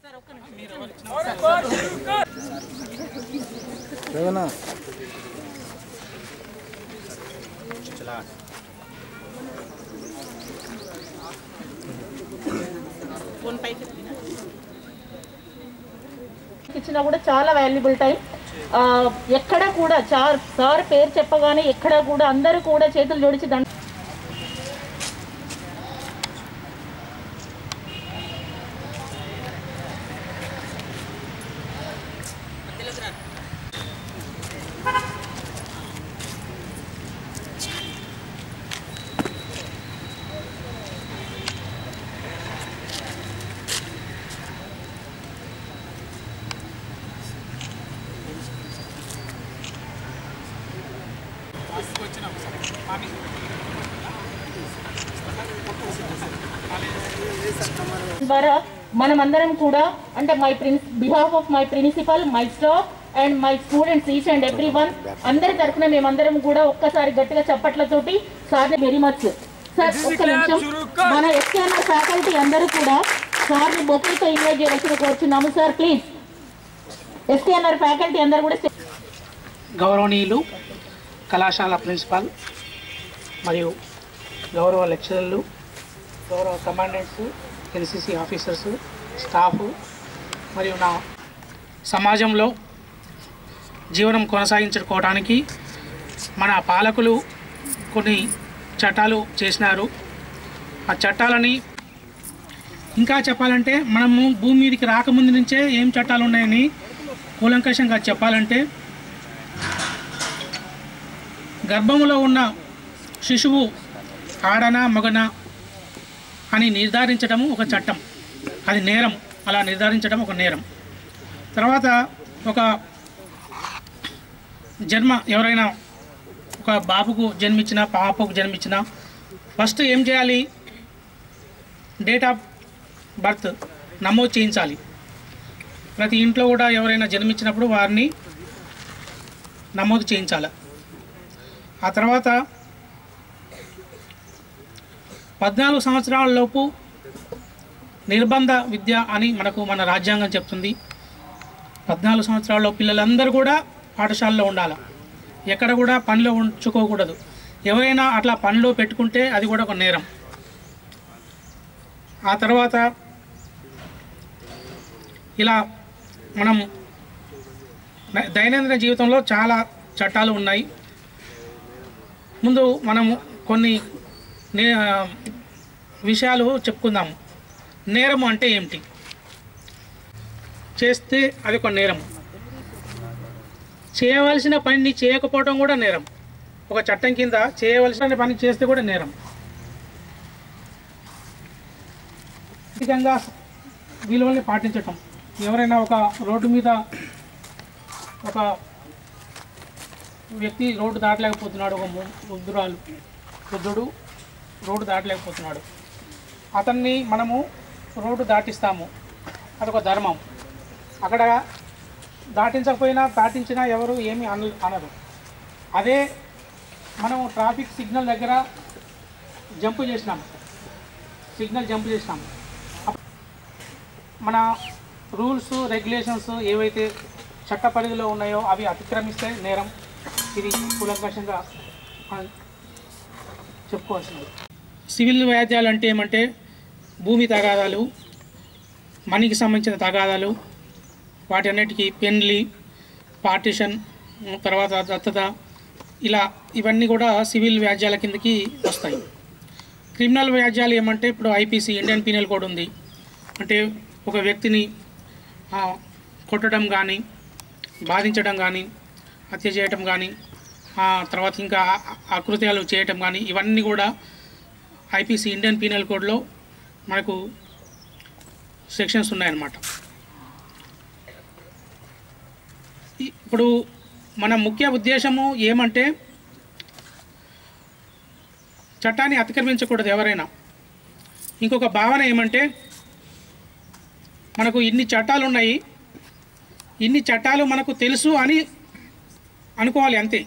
ఇచ్చినా కూడా చాలా వాల్యుబుల్ టైం ఆ, ఎక్కడ కూడా చార్ సార్ పేరు చెప్పగానే ఎక్కడ కూడా అందరూ కూడా చేతులు జోడించి దండ ద్వారా మనమందరం కూడా అంటే my prince behalf of my principal my staff and my students each and every one అందరి తరఫున మేమందరం కూడా ఒక్కసారి గట్టిగా చప్పట్లతోటి సార్ వెరీ మచ్ సార్ ఒక్క నిమిషం మన ఎస్కేఎన్ఆర్ ఫ్యాకల్టీ అందరూ కూడా సార్ని బొకేతో ఇన్వైట్ చేయవలసిన కోరుచున్నాము సార్ ప్లీజ్ ఎస్కేఎన్ఆర్ ఫ్యాకల్టీ అందరూ కూడా స్టే- గౌరవనీయులు కళాశాల ప్రిన్సిపాల్ మరియు గౌరవ లెక్చరర్లు గౌరవ కమాండెంట్స్ ఎన్సిసి ఆఫీసర్స్ స్టాఫ్ మరియు నా సమాజంలో జీవనం కొనసాగించుకోవడానికి మన పాలకులు కొన్ని చట్టాలు చేసినారు ఆ చట్టాలని ఇంకా చెప్పాలంటే మనము భూమి మీదకి రాకముందు నుంచే ఏం చట్టాలు ఉన్నాయని కూలంకషంగా చెప్పాలంటే గర్భంలో ఉన్న శిశువు ఆడనా మగనా అని నిర్ధారించడం ఒక చట్టం అది నేరం అలా నిర్ధారించడం ఒక నేరం తర్వాత ఒక జన్మ ఎవరైనా ఒక బాబుకు జన్మించిన పాపకు జన్మించిన ఫస్ట్ ఏం చేయాలి డేట్ ఆఫ్ బర్త్ నమోదు చేయించాలి ప్రతి ఇంట్లో కూడా ఎవరైనా జన్మించినప్పుడు వారిని నమోదు చేయించాలి ఆ తర్వాత పద్నాలుగు సంవత్సరాల లోపు నిర్బంధ విద్య అని మనకు మన రాజ్యాంగం చెప్తుంది పద్నాలుగు సంవత్సరాల పిల్లలందరూ కూడా పాఠశాలలో ఉండాలి ఎక్కడ కూడా పనిలో ఉంచుకోకూడదు ఎవరైనా అట్లా పనిలో పెట్టుకుంటే అది కూడా ఒక నేరం ఆ తర్వాత ఇలా మనం ద- దైనందిన జీవితంలో చాలా చట్టాలు ఉన్నాయి ముందు మనము కొన్ని నే విషయాలు చెప్పుకుందాము నేరము అంటే ఏమిటి చేస్తే అది ఒక నేరం చేయవలసిన పనిని చేయకపోవడం కూడా నేరం ఒక చట్టం కింద చేయవలసిన పని చేస్తే కూడా నేరం నైతికంగా విలువల్ని పాటించటం ఎవరైనా ఒక రోడ్డు మీద ఒక వ్యక్తి రోడ్డు దాటలేకపోతున్నాడు ఒక ము- వృద్ధురాలు వృద్ధుడు రోడ్డు దాటలేకపోతున్నాడు అతన్ని మనము రోడ్డు దాటిస్తాము అదొక ధర్మం అక్కడ దాటించకపోయినా దాటించినా ఎవరు ఏమీ అన అనరు అదే మనం ట్రాఫిక్ సిగ్నల్ దగ్గర జంప్ చేసినాం సిగ్నల్ జంప్ చేసినాం అప్- మన రూల్స్ రెగ్యులేషన్స్ ఏవైతే చట్ట పరిధిలో ఉన్నాయో అవి అతిక్రమిస్తే నేరం ఇది కూలంకషంగా మనం చెప్పుకోవాల్సింది సివిల్ వ్యాధ్యాలు అంటే ఏమంటే భూమి తగాదాలు మనీకి సంబంధించిన తగాదాలు వాటి అన్నిటికీ పెన్లి పార్టిషన్ తర్వాత దత్తత ఇలా ఇవన్నీ కూడా సివిల్ వ్యాజ్యాల కిందకి వస్తాయి క్రిమినల్ వ్యాజ్యాలు ఏమంటే ఇప్పుడు ఐపీసీ ఇండియన్ పీనల్ కోడ్ ఉంది అంటే ఒక వ్యక్తిని ఆ, కొట్టడం కానీ బాధించడం కానీ హత్య చేయటం కానీ ఆ తర్వాత ఇంకా ఆ- అకృత్యాలు చేయటం కానీ ఇవన్నీ కూడా ఐపీసీ ఇండియన్ పీనల్ కోడ్లో మనకు సెక్షన్స్ ఉన్నాయన్నమాట ఈ- ఇప్పుడు మన ముఖ్య ఉద్దేశము ఏమంటే చట్టాన్ని అతిక్రమించకూడదు ఎవరైనా ఇంకొక భావన ఏమంటే మనకు ఇన్ని చట్టాలు ఉన్నాయి ఇన్ని చట్టాలు మనకు తెలుసు అని అనుకోవాలి అంతే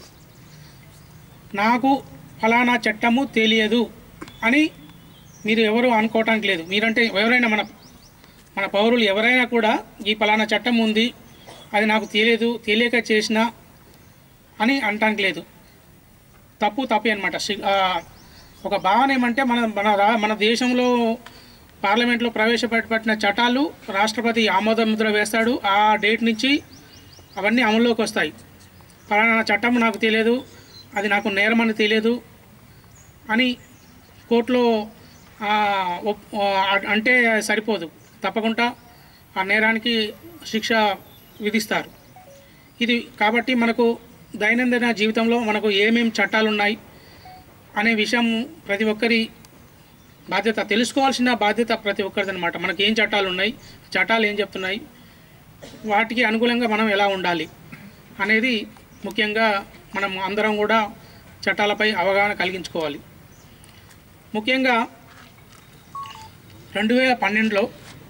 నాకు ఫలానా చట్టము తెలియదు అని మీరు ఎవరు అనుకోవటానికి లేదు మీరంటే ఎవరైనా మన మన పౌరులు ఎవరైనా కూడా ఈ పలానా చట్టం ఉంది అది నాకు తెలియదు తెలియక చేసిన అని అనటానికి లేదు తప్పు తప్పే అనమాట ఒక భావన ఏమంటే మన మన రా మన దేశంలో పార్లమెంట్లో ప్రవేశపెట్టబడిన చట్టాలు రాష్ట్రపతి ఆమోద ముద్ర వేస్తాడు ఆ డేట్ నుంచి అవన్నీ అమల్లోకి వస్తాయి పలానా చట్టం నాకు తెలియదు అది నాకు నేరం అని తెలియదు అని కోర్టులో ఆ, ఒప్- ఆ, అంటే సరిపోదు తప్పకుండా ఆ నేరానికి శిక్ష విధిస్తారు ఇది కాబట్టి మనకు దైనందిన జీవితంలో మనకు ఏమేమి చట్టాలు ఉన్నాయి అనే విషయం ప్రతి ఒక్కరి బాధ్యత తెలుసుకోవాల్సిన బాధ్యత ప్రతి ఒక్కరిది అనమాట మనకి ఏం చట్టాలు ఉన్నాయి చట్టాలు ఏం చెప్తున్నాయి వాటికి అనుకూలంగా మనం ఎలా ఉండాలి అనేది ముఖ్యంగా మనం అందరం కూడా చట్టాలపై అవగాహన కలిగించుకోవాలి ముఖ్యంగా రెండు వేల పన్నెండులో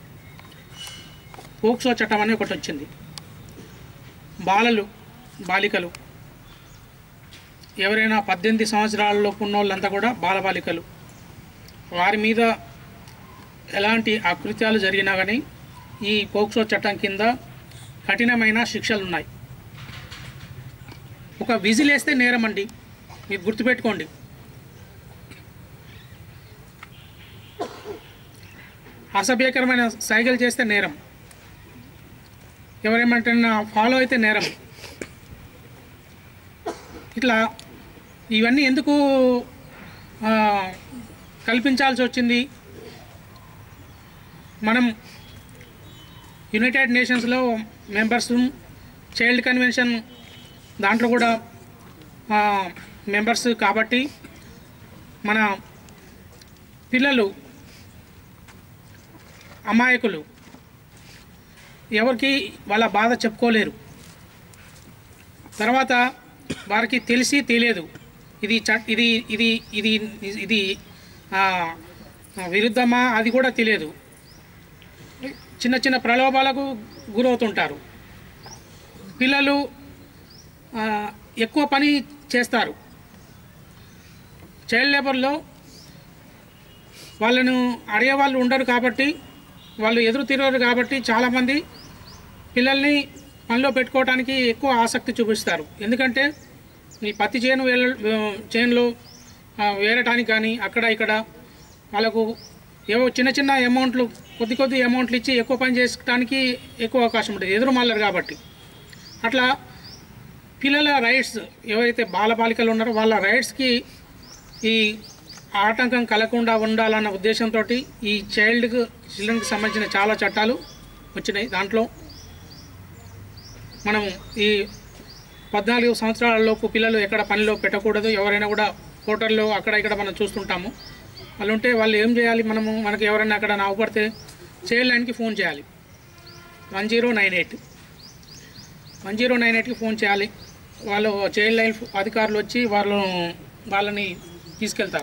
పోక్సో చట్టం అని ఒకటి వచ్చింది బాలలు బాలికలు ఎవరైనా పద్దెనిమిది సంవత్సరాలలోపు ఉన్న వాళ్ళంతా కూడా బాలబాలికలు వారి మీద ఎలాంటి అకృత్యాలు జరిగినా కానీ ఈ పోక్సో చట్టం కింద కఠినమైన శిక్షలు ఉన్నాయి ఒక విజిల్ వేస్తే నేరం అండి మీరు గుర్తుపెట్టుకోండి అసభ్యకరమైన సైకిల్ చేస్తే నేరం ఎవరేమంటున్నా ఫాలో అయితే నేరం ఇట్లా ఇవన్నీ ఎందుకు ఆ, కల్పించాల్సి వచ్చింది మనం యునైటెడ్ నేషన్స్లో మెంబర్స్ చైల్డ్ కన్వెన్షన్ దాంట్లో కూడా మెంబర్స్ కాబట్టి మన పిల్లలు అమాయకులు ఎవరికి వాళ్ళ బాధ చెప్పుకోలేరు తర్వాత వారికి తెలిసి తెలియదు ఇది చ ఇది ఇది ఇది ఇది ఆ, విరుద్ధమా అది కూడా తెలియదు చిన్న చిన్న ప్రలోభాలకు గురవుతుంటారు పిల్లలు ఆ, ఎక్కువ పని చేస్తారు చైల్డ్ లేబర్లో వాళ్ళను అడిగే వాళ్ళు ఉండరు కాబట్టి వాళ్ళు ఎదురు తిరగరు కాబట్టి చాలామంది పిల్లల్ని పనిలో పెట్టుకోవడానికి ఎక్కువ ఆసక్తి చూపిస్తారు ఎందుకంటే ఈ పత్తి చేను వేల చేనులో ఆ, వేరటానికి కానీ అక్కడ ఇక్కడ వాళ్ళకు ఏవో చిన్న చిన్న అమౌంట్లు కొద్ది కొద్ది అమౌంట్లు ఇచ్చి ఎక్కువ పని చేసుకోవడానికి ఎక్కువ అవకాశం ఉంటుంది ఎదురు మల్లరు కాబట్టి అట్లా పిల్లల రైట్స్ ఎవరైతే బాలబాలికలు ఉన్నారో వాళ్ళ రైట్స్కి ఈ ఆటంకం కలగకుండా ఉండాలన్న ఉద్దేశంతో ఈ చైల్డ్కి చిల్డ్రన్కి సంబంధించిన చాలా చట్టాలు వచ్చినాయి దాంట్లో మనం ఈ పద్నాలుగు సంవత్సరాల లోపు పిల్లలు ఎక్కడ పనిలో పెట్టకూడదు ఎవరైనా కూడా హోటల్లో అక్కడ ఇక్కడ మనం చూస్తుంటాము వాళ్ళు ఉంటే వాళ్ళు ఏం చేయాలి మనము మనకి ఎవరైనా అక్కడ నావపడితే చైల్డ్ లైన్కి ఫోన్ చేయాలి one zero nine eight one zero nine ఎయిట్కి ఫోన్ చేయాలి వాళ్ళు చైల్డ్ లైన్ అధికారులు వచ్చి వాళ్ళు వాళ్ళని తీసుకెళ్తారు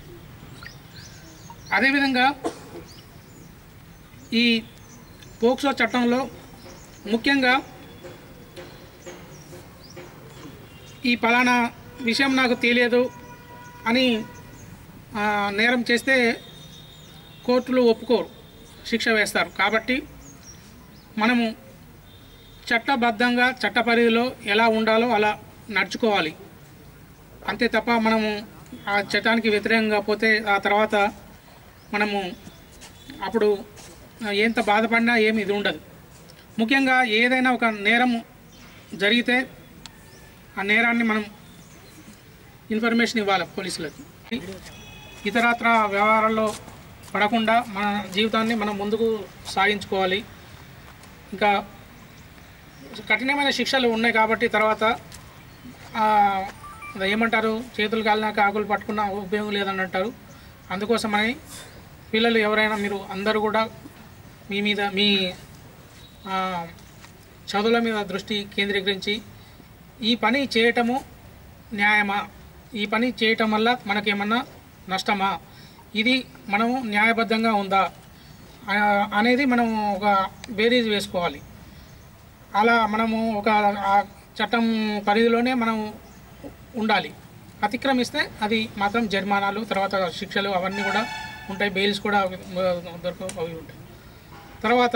అదేవిధంగా ఈ పోక్సో చట్టంలో ముఖ్యంగా ఈ పలానా విషయం నాకు తెలియదు అని ఆ, నేరం చేస్తే కోర్టులు ఒప్పుకోరు శిక్ష వేస్తారు కాబట్టి మనము చట్టబద్ధంగా చట్ట పరిధిలో ఎలా ఉండాలో అలా నడుచుకోవాలి అంతే తప్ప మనము ఆ చట్టానికి వ్యతిరేకంగా పోతే ఆ తర్వాత మనము అప్పుడు ఎంత బాధపడినా ఏమి ఇది ఉండదు ముఖ్యంగా ఏదైనా ఒక నేరం జరిగితే ఆ నేరాన్ని మనం ఇన్ఫర్మేషన్ ఇవ్వాలి పోలీసులకి ఇతరత్ర వ్యవహారాల్లో పడకుండా మన జీవితాన్ని మనం ముందుకు సాగించుకోవాలి ఇంకా కఠినమైన శిక్షలు ఉన్నాయి కాబట్టి తర్వాత ఆ, అది ఏమంటారు చేతులు కాలినాక ఆకులు పట్టుకున్న ఉపయోగం లేదని అంటారు అందుకోసమని పిల్లలు ఎవరైనా మీరు అందరూ కూడా మీ మీద మీ ఆ, చదువుల మీద దృష్టి కేంద్రీకరించి ఈ పని చేయటము న్యాయమా ఈ పని చేయటం వల్ల మనకేమన్నా నష్టమా ఇది మనము న్యాయబద్ధంగా ఉందా ఆ, అనేది మనం ఒక బేరీజ్ వేసుకోవాలి అలా మనము ఒక ఆ చట్టం పరిధిలోనే మనం ఉండాలి అతిక్రమిస్తే అది మాత్రం జరిమానాలు తర్వాత శిక్షలు అవన్నీ కూడా ఉంటాయి బెయిల్స్ కూడా అవి, ఆ, దొరకవు అవి ఉంటాయి తర్వాత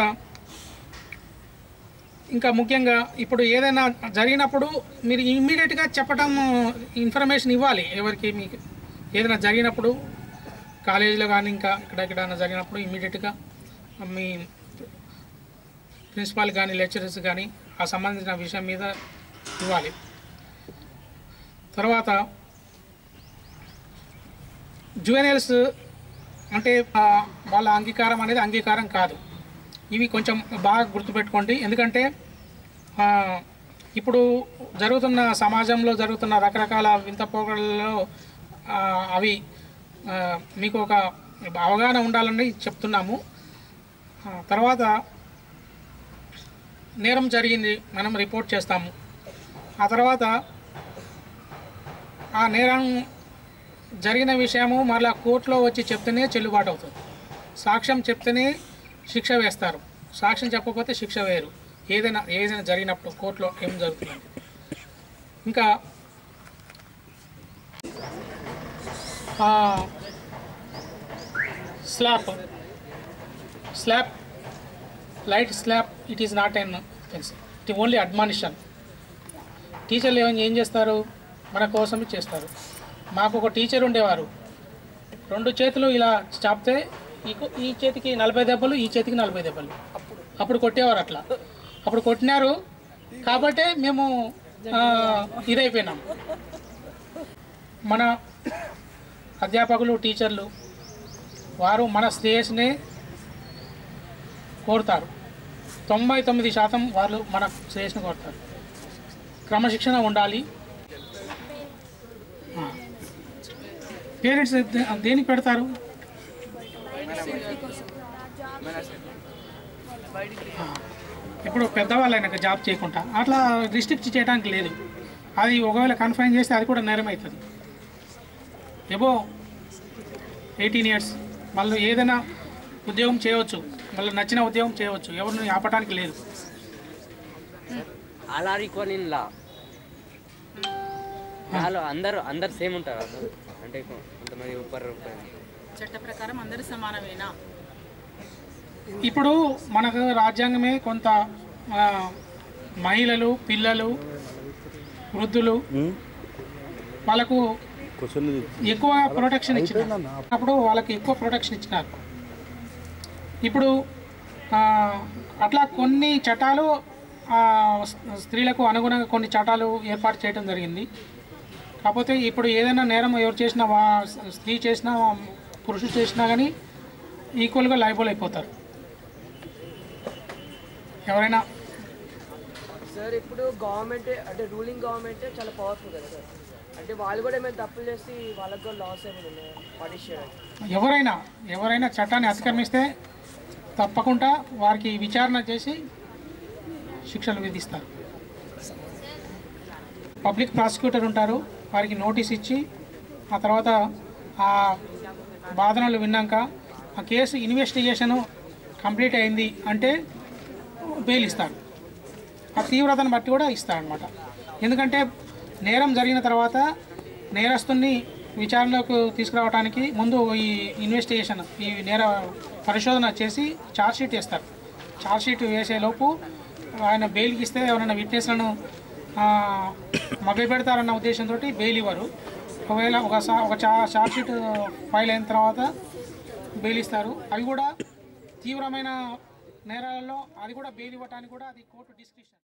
ఇంకా ముఖ్యంగా ఇప్పుడు ఏదైనా జరిగినప్పుడు మీరు ఇమ్మీడియట్గా చెప్పడం ఇన్ఫర్మేషన్ ఇవ్వాలి ఎవరికి మీకు ఏదైనా జరిగినప్పుడు కాలేజీలో కానీ ఇంకా ఇక్కడ ఎక్కడైనా జరిగినప్పుడు ఇమ్మీడియట్గా మీ ప్రిన్సిపాల్ కానీ లెక్చరర్స్ కానీ ఆ సంబంధించిన విషయం మీద ఇవ్వాలి తర్వాత జువెనల్స్ అంటే ఆ, వాళ్ళ అంగీకారం అనేది అంగీకారం కాదు ఇవి కొంచెం బాగా గుర్తుపెట్టుకోండి ఎందుకంటే ఆ, ఇప్పుడు జరుగుతున్న సమాజంలో జరుగుతున్న రకరకాల వింత పోకడలలో ఆ, అవి ఆ, మీకు ఒక అవగాహన ఉండాలని చెప్తున్నాము ఆ, తర్వాత నేరం జరిగింది మనం రిపోర్ట్ చేస్తాము ఆ తర్వాత ఆ నేరం జరిగిన విషయము మరలా కోర్టులో వచ్చి చెప్తేనే చెల్లుబాటు అవుతుంది సాక్ష్యం చెప్తేనే శిక్ష వేస్తారు సాక్ష్యం చెప్పకపోతే శిక్ష వేయరు ఏదైనా ఏదైనా జరిగినప్పుడు కోర్టులో ఏం జరుగుతుంది ఇంకా slap slap light slap it is not an offence it only admonition టీచర్లు ఏం ఏం చేస్తారు మన కోసం చేస్తారు మాకు ఒక టీచర్ ఉండేవారు రెండు చేతులు ఇలా చాపితే ఈ కు- ఈ చేతికి నలభై దెబ్బలు ఈ చేతికి నలభై దెబ్బలు అప్పుడు కొట్టేవారు అట్లా అప్పుడు కొట్టినారు కాబట్టే మేము ఆ, ఇదైపోయినాం మన అధ్యాపకులు టీచర్లు వారు మన శ్రేయస్నే కోరుతారు తొంభై తొమ్మిది శాతం వాళ్ళు మన శ్రేయస్ని కోరుతారు క్రమశిక్షణ ఉండాలి పేరెంట్స్ దేనికి పెడతారు ఆ, ఇప్పుడు పెద్దవాళ్ళైనాక జాబ్ చేయకుండా అట్లా రిస్ట్రిక్ట్ చేయడానికి లేదు అది ఒకవేళ కన్ఫైన్ చేస్తే అది కూడా నేరం అవుతుంది ఎబో ఎయిటీన్ ఇయర్స్ వాళ్ళు ఏదైనా ఉద్యోగం చేయవచ్చు వాళ్ళు నచ్చిన ఉద్యోగం చేయవచ్చు ఎవరిని ఆపడానికి లేదు all are equal in law వాళ్ళు అందరు అందరు సేమ్ ఉంటారు అందరు అంటే కొ- కొంతమంది ఊపర్ చట్ట ప్రకారం అందరూ సమానమేనా ఇప్పుడు మనకు రాజ్యాంగమే కొంత ఆ, మహిళలు పిల్లలు వృద్ధులు వాళ్ళకు ఎక్కువ ప్రొటెక్షన్ ఇచ్చినారు అప్పుడు వాళ్ళకి ఎక్కువ ప్రొటెక్షన్ ఇచ్చినారు ఇప్పుడు ఆ, అట్లా కొన్ని చట్టాలు ఆ, స్త్రీలకు అనుగుణంగా కొన్ని చట్టాలు ఏర్పాటు చేయడం జరిగింది కాకపోతే ఇప్పుడు ఏదైనా నేరం ఎవరు చేసినా వా స్త్రీ చేసినా పురుషుడు చేసినా కానీ ఈక్వల్గా లైబుల్ అయిపోతారు ఎవరైనా సార్ ఇప్పుడు గవర్నమెంట్ అంటే రూలింగ్ గవర్నమెంట్ చాలా పవర్ఫుల్ కదా సార్ అంటే వాళ్ళు కూడా ఏమైనా తప్పులు చేసి వాళ్ళకి కూడా లాస్ ఏమైనా ఉన్నాయా పనిష్ చేయడానికి ఎవరైనా ఎవరైనా చట్టాన్ని అతిక్రమిస్తే తప్పకుండా వారికి విచారణ చేసి శిక్షలు విధిస్తారు పబ్లిక్ ప్రాసిక్యూటర్ ఉంటారు వారికి నోటీస్ ఇచ్చి ఆ తర్వాత ఆ వాదనలు విన్నాక ఆ కేసు ఇన్వెస్టిగేషను కంప్లీట్ అయింది అంటే బెయిల్ ఇస్తారు ఆ తీవ్రతను బట్టి కూడా ఇస్తారనమాట ఎందుకంటే నేరం జరిగిన తర్వాత నేరస్తుని విచారణకు తీసుకురావడానికి ముందు ఈ ఇన్వెస్టిగేషన్ ఈ నేర పరిశోధన చేసి ఛార్జ్షీట్ వేస్తారు ఛార్జ్షీట్ వేసేలోపు ఆయన బెయిల్కి ఇస్తే ఎవరైనా విట్నెస్లను మభ్యపెడతారన్న ఉద్దేశంతో బెయిల్ ఇవ్వరు ఒకవేళ ఒక సా- ఒక చా ఛార్జ్షీట్ ఫైల్ అయిన తర్వాత బెయిల్ ఇస్తారు అవి కూడా తీవ్రమైన నేరాలలో అది కూడా బెయిల్ ఇవ్వడానికి కూడా అది కోర్టు డిస్క్రిప్షన్